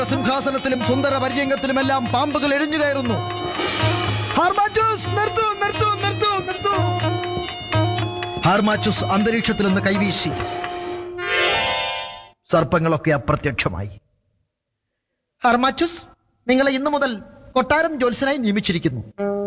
സിംഹാസനത്തിലും സുന്ദര പര്യങ്കത്തിലുമെല്ലാം പാമ്പുകൾ എഴിഞ്ഞു കയറുന്നു ഹാർമാച്ചൂസ് നിർത്തൂ നിർത്തൂ നിർത്തൂ നിർത്തൂ ഹാർമാച്ചൂസ് അന്തരീക്ഷത്തിൽ നിന്ന് കൈവീശി സർപ്പങ്ങളൊക്കെ അപ്രത്യക്ഷമായി ഹാർമാച്ചൂസ് നിങ്ങളെ ഇന്നു മുതൽ കൊട്ടാരം ജോത്സ്യനായി നിയമിച്ചിരിക്കുന്നു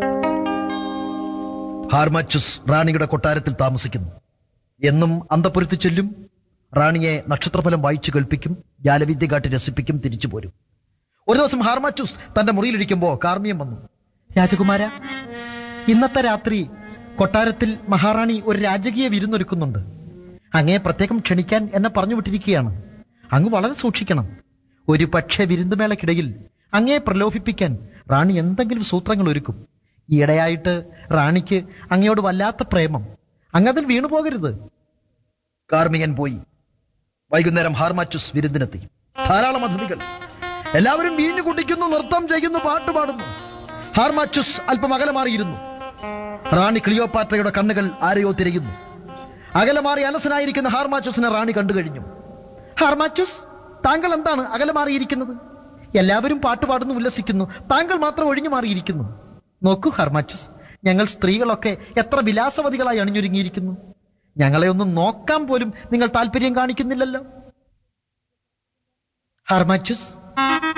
ഹാർമാച്ചുസ് റാണിയുടെ കൊട്ടാരത്തിൽ താമസിക്കുന്നു എന്നും അന്തപുരത്ത് ചെല്ലും റാണിയെ നക്ഷത്രഫലം വായിച്ചു കേൾപ്പിക്കും ജാലവിദ്യ കാട്ടി രസിപ്പിക്കും തിരിച്ചു പോരും ഒരു ദിവസം ഹാർമാച്ചുസ് തന്റെ മുറിയിലിരിക്കുമ്പോ കാർമിയം വന്നു രാജകുമാര ഇന്നത്തെ രാത്രി കൊട്ടാരത്തിൽ മഹാറാണി ഒരു രാജകീയ വിരുന്നൊരുക്കുന്നുണ്ട് അങ്ങയെ പ്രത്യേകം ക്ഷണിക്കാൻ എന്നെ പറഞ്ഞു വിട്ടിരിക്കുകയാണ് അങ്ങ് വളരെ സൂക്ഷിക്കണം ഒരു പക്ഷേ വിരുന്നുമേളക്കിടയിൽ അങ്ങയെ പ്രലോഭിപ്പിക്കാൻ റാണി എന്തെങ്കിലും സൂത്രങ്ങൾ ഒരുക്കും ഈയിടെയായിട്ട് റാണിക്ക് അങ്ങയോട് വല്ലാത്ത പ്രേമം അങ്ങതിൽ വീണു പോകരുത് കാർമികൻ പോയി വൈകുന്നേരം ഹാർമാച്ചുസ് വിരുന്നിനെത്തി ധാരാളം അതിഥികൾ എല്ലാവരും വീഞ്ഞു കുടിക്കുന്നു നൃത്തം ചെയ്യുന്നു പാട്ട് പാടുന്നു ഹാർമാച്ചുസ് അല്പം അകലെ മാറിയിരുന്നു റാണി ക്ലിയോപാട്രയുടെ കണ്ണുകൾ ആരെയോ തിരയുന്നു അകലെ മാറി അലസനായിരിക്കുന്ന ഹാർമാച്ചുസിനെ റാണി കണ്ടു കഴിഞ്ഞു ഹാർമാച്ചുസ് താങ്കൾ എന്താണ് അകലെ മാറിയിരിക്കുന്നത് എല്ലാവരും പാട്ട് പാടുന്നു ഉല്ലസിക്കുന്നു താങ്കൾ മാത്രം ഒഴിഞ്ഞു മാറിയിരിക്കുന്നു നോക്കൂ ഹാർമാച്ചുസ് ഞങ്ങൾ സ്ത്രീകളൊക്കെ എത്ര വിലാസവതികളായി അണിഞ്ഞൊരുങ്ങിയിരിക്കുന്നു ഞങ്ങളെ ഒന്നും നോക്കാൻ പോലും നിങ്ങൾ താല്പര്യം കാണിക്കുന്നില്ലല്ലോ ഹാർമാച്ചുസ്